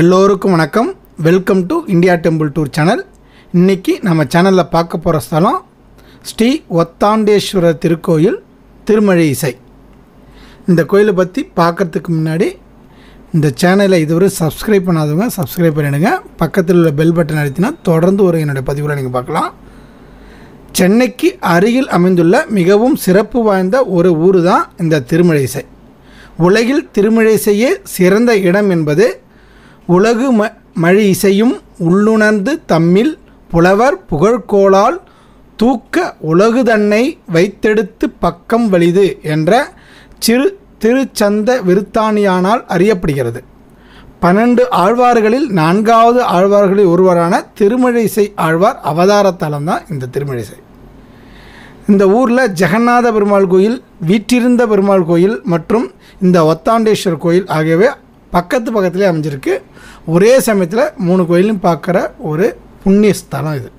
எல்லோருக்கும் வணக்கம் welcome to India temple tour channel இன்றைக்கி நம்ம சேனலில் பார்க்க போகிற ஸ்தலம் ஸ்ரீ ஒத்தாண்டேஸ்வரர் திருக்கோயில் திருமழை இசை இந்த கோயிலை பற்றி பார்க்கறதுக்கு முன்னாடி இந்த சேனலை இதுவரை சப்ஸ்கிரைப் பண்ணாதவங்க சப்ஸ்கிரைப் பண்ணிடுங்க பக்கத்தில் உள்ள பெல் பட்டன் அழுத்தினா தொடர்ந்து ஒரு என்னுடைய பதிவில் நீங்கள் பார்க்கலாம் சென்னைக்கு அருகில் அமைந்துள்ள மிகவும் சிறப்பு வாய்ந்த ஒரு ஊர் தான் இந்த திருமழிசை உலகில் திருமழிசையே சிறந்த இடம் என்பது உலகு ம மழி இசையும் உள்ளுணர்ந்து தம்மில் புலவர் புகழ்கோளால் தூக்க உலகு தன்னை வைத்தெடுத்து பக்கம் வலிது என்ற சிறு திருச்சந்த விருத்தானியானால் அறியப்படுகிறது பன்னெண்டு ஆழ்வார்களில் நான்காவது ஆழ்வார்களில் ஒருவரான திருமழிசை ஆழ்வார் அவதார தலம் தான் இந்த திருமழிசை இந்த ஊரில் ஜெகநாத பெருமாள் கோயில் வீற்றிருந்த பெருமாள் கோயில் மற்றும் இந்த ஒத்தாண்டேஸ்வர் கோயில் ஆகியவை பக்கத்து பக்கத்துலேயே அமைஞ்சிருக்கு ஒரே சமயத்தில் மூணு கோயிலும் பார்க்குற ஒரு புண்ணிய ஸ்தலம் இது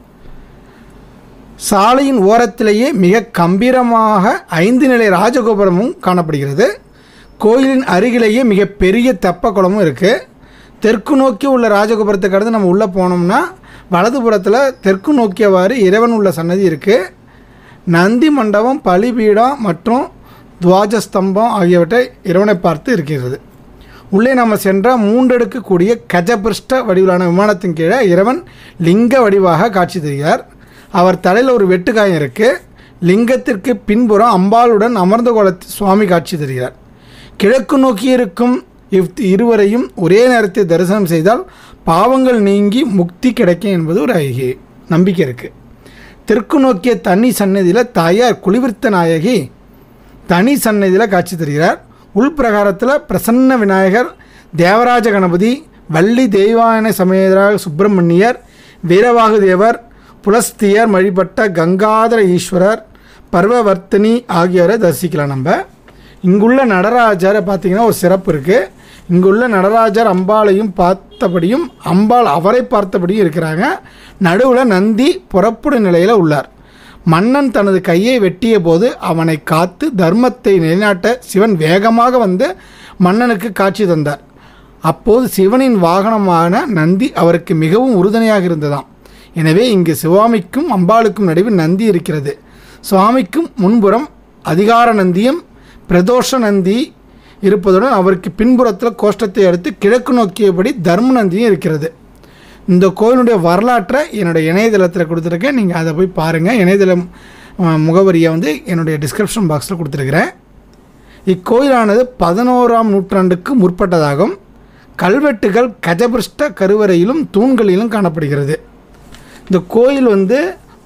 சாலையின் ஓரத்திலேயே மிக கம்பீரமாக ஐந்து நிலை ராஜகோபுரமும் காணப்படுகிறது கோயிலின் அருகிலேயே மிக பெரிய தெப்ப குளமும் இருக்குது தெற்கு நோக்கி உள்ள ராஜகோபுரத்தை கடந்து நம்ம உள்ளே போனோம்னா வலதுபுறத்தில் தெற்கு நோக்கியவாறு இறைவன் உள்ள சன்னதி இருக்குது நந்தி மண்டபம் பலிபீடம் மற்றும் துவாஜஸ்தம்பம் ஆகியவற்றை இறைவனை பார்த்து இருக்கிறது உள்ளே நம்ம சென்றால் மூன்றடுக்கு கூடிய கஜபிருஷ்ட வடிவிலான விமானத்தின் கீழே இறைவன் லிங்க வடிவாக காட்சி தருகிறார் அவர் தலையில் ஒரு வெட்டுக்காயம் இருக்குது லிங்கத்திற்கு பின்புறம் அம்பாளுடன் அமர்ந்த கோலத்தில் சுவாமி காட்சி தருகிறார் கிழக்கு நோக்கி இருக்கும் இவ் இருவரையும் ஒரே நேரத்தில் தரிசனம் செய்தால் பாவங்கள் நீங்கி முக்தி கிடைக்கும் என்பது ஒரு ஐகி நம்பிக்கை இருக்குது தெற்கு நோக்கிய தனி சன்னதியில் தாயார் குளிவிர்த்த நாயகி தனி சன்னதியில் காட்சி தருகிறார் உள்பிரகாரத்தில் பிரசன்ன விநாயகர் தேவராஜ கணபதி வள்ளி தெய்வாயன சமேதராக சுப்பிரமணியர் வீரவாகு தேவர் புலஸ்தியர் வழிபட்ட கங்காதர ஈஸ்வரர் பர்வவர்த்தினி ஆகியோரை தரிசிக்கலாம் நம்ம இங்குள்ள நடராஜரை பார்த்தீங்கன்னா ஒரு சிறப்பு இருக்குது இங்குள்ள நடராஜர் அம்பாளையும் பார்த்தபடியும் அம்பாள் அவரை பார்த்தபடியும் இருக்கிறாங்க நடுவில் நந்தி புறப்படும் நிலையில் உள்ளார் மன்னன் தனது கையை வெட்டிய போது அவனை காத்து தர்மத்தை நிலைநாட்ட சிவன் வேகமாக வந்து மன்னனுக்கு காட்சி தந்தார் அப்போது சிவனின் வாகனமான நந்தி அவருக்கு மிகவும் உறுதுணையாக இருந்ததாம் எனவே இங்கு சிவாமிக்கும் அம்பாளுக்கும் நடுவில் நந்தி இருக்கிறது சுவாமிக்கும் முன்புறம் அதிகார நந்தியும் பிரதோஷ நந்தி இருப்பதுடன் அவருக்கு பின்புறத்தில் கோஷ்டத்தை அடுத்து கிழக்கு நோக்கியபடி தர்ம நந்தியும் இருக்கிறது இந்த கோயிலுடைய வரலாற்றை என்னுடைய இணையதளத்தில் கொடுத்துருக்கேன் நீங்கள் அதை போய் பாருங்கள் இணையதளம் அஹ், முகவரியை வந்து என்னுடைய டிஸ்கிரிப்ஷன் பாக்ஸில் கொடுத்துருக்குறேன் இக்கோயிலானது பதினோராம் நூற்றாண்டுக்கு முற்பட்டதாகும் கல்வெட்டுகள் கஜபிருஷ்ட கருவறையிலும் தூண்களிலும் காணப்படுகிறது இந்த கோயில் வந்து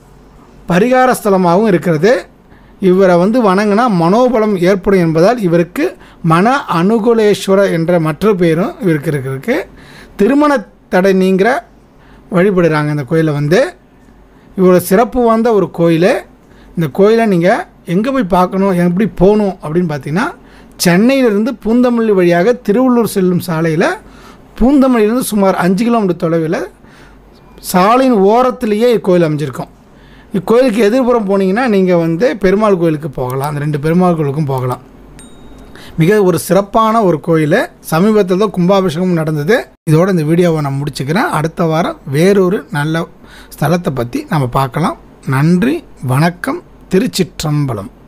பரிகார ஸ்தலமாகவும் இருக்கிறது இவரை வந்து வணங்கினா மனோபலம் ஏற்படும் என்பதால் இவருக்கு மன அனுகூலேஸ்வரர் என்ற மற்றொரு பேரும் இவருக்கு இருக்கு திருமண தடை நீங்கிற வழிபடுறாங்க இந்த கோயிலை வந்து இவ்வளோ சிறப்பு வாய்ந்த ஒரு கோயில் இந்த கோயிலை நீங்கள் எங்கே போய் பார்க்கணும் எப்படி போகணும் அப்படின்னு பார்த்தீங்கன்னா சென்னையிலிருந்து பூந்தமல்லி வழியாக திருவள்ளூர் செல்லும் சாலையில் பூந்தமல்லியிலிருந்து சுமார் அஞ்சு கிலோமீட்டர் தொலைவில் சாலையின் ஓரத்திலேயே இக்கோயில் அமைஞ்சிருக்கும் இக்கோயிலுக்கு எதிர்ப்புறம் போனீங்கன்னா நீங்கள் வந்து பெருமாள் கோயிலுக்கு போகலாம் அந்த ரெண்டு பெருமாள் கோயிலுக்கும் போகலாம் மிக ஒரு சிறப்பான ஒரு கோயில் சமீபத்தில் தான் கும்பாபிஷேகம் நடந்தது இதோட இந்த வீடியோவை நான் முடிச்சுக்கிறேன் அடுத்த வாரம் வேறொரு நல்ல ஸ்தலத்தை பற்றி நம்ம பார்க்கலாம் நன்றி வணக்கம் திருச்சிற்றம்பலம்